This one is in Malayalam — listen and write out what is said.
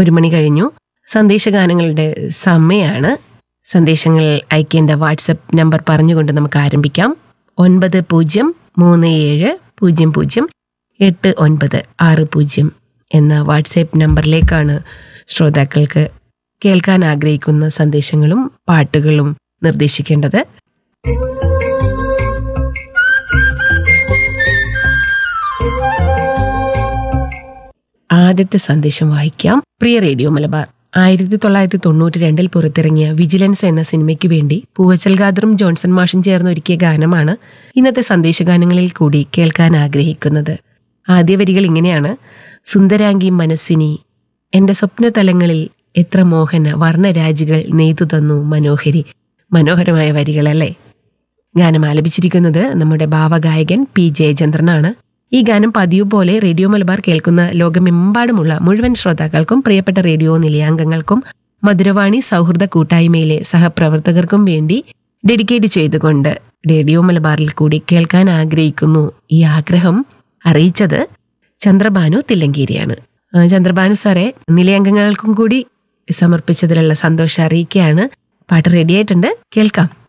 ഒരു മണി കഴിഞ്ഞു സന്ദേശഗാനങ്ങളുടെ സമയമാണ് സന്ദേശങ്ങൾ അയക്കേണ്ട വാട്സപ്പ് നമ്പർ പറഞ്ഞുകൊണ്ട് നമുക്ക് ആരംഭിക്കാം ഒൻപത് പൂജ്യം മൂന്ന് ഏഴ് പൂജ്യം പൂജ്യം എട്ട് ഒൻപത് ആറ് പൂജ്യം എന്ന വാട്സാപ്പ് നമ്പറിലേക്കാണ് ശ്രോതാക്കൾക്ക് കേൾക്കാൻ ആഗ്രഹിക്കുന്ന സന്ദേശങ്ങളും പാട്ടുകളും നിർദ്ദേശിക്കേണ്ടത് ആദ്യത്തെ സന്ദേശം വായിക്കാം പ്രിയ റേഡിയോ മലബാർ ആയിരത്തി തൊള്ളായിരത്തി തൊണ്ണൂറ്റി രണ്ടിൽ പുറത്തിറങ്ങിയ വിജിലൻസ് എന്ന സിനിമയ്ക്ക് വേണ്ടി പൂവച്ചൽ ഖാദറും ജോൺസൺ മാഷും ചേർന്ന് ഒരുക്കിയ ഗാനമാണ് ഇന്നത്തെ സന്ദേശഗാനങ്ങളിൽ കൂടി കേൾക്കാൻ ആഗ്രഹിക്കുന്നത് ആദ്യ വരികൾ ഇങ്ങനെയാണ് സുന്ദരാംഗി മനസ്വിനി എന്റെ സ്വപ്നതലങ്ങളിൽ എത്ര മോഹന വർണ്ണരാജികൾ നെയ്തു തന്നു മനോഹരി മനോഹരമായ വരികളല്ലേ ഗാനം ആലപിച്ചിരിക്കുന്നത് നമ്മുടെ ഭാവഗായകൻ പി ജയചന്ദ്രനാണ് ഈ ഗാനം പതിവ് പോലെ റേഡിയോ മലബാർ കേൾക്കുന്ന ലോകമെമ്പാടുമുള്ള മുഴുവൻ ശ്രോതാക്കൾക്കും പ്രിയപ്പെട്ട റേഡിയോ നിലയാംഗങ്ങൾക്കും മധുരവാണി സൗഹൃദ കൂട്ടായ്മയിലെ സഹപ്രവർത്തകർക്കും വേണ്ടി ഡെഡിക്കേറ്റ് ചെയ്തുകൊണ്ട് റേഡിയോ മലബാറിൽ കൂടി കേൾക്കാൻ ആഗ്രഹിക്കുന്നു ഈ ആഗ്രഹം അറിയിച്ചത് ചന്ദ്രഭാനു തില്ലങ്കേരിയാണ് ആ, ചന്ദ്രഭാനു സാറെ നിലയാംഗങ്ങൾക്കും കൂടി സമർപ്പിച്ചതിലുള്ള സന്തോഷം അറിയിക്കുകയാണ് പാട്ട് റെഡിയായിട്ടുണ്ട് കേൾക്കാം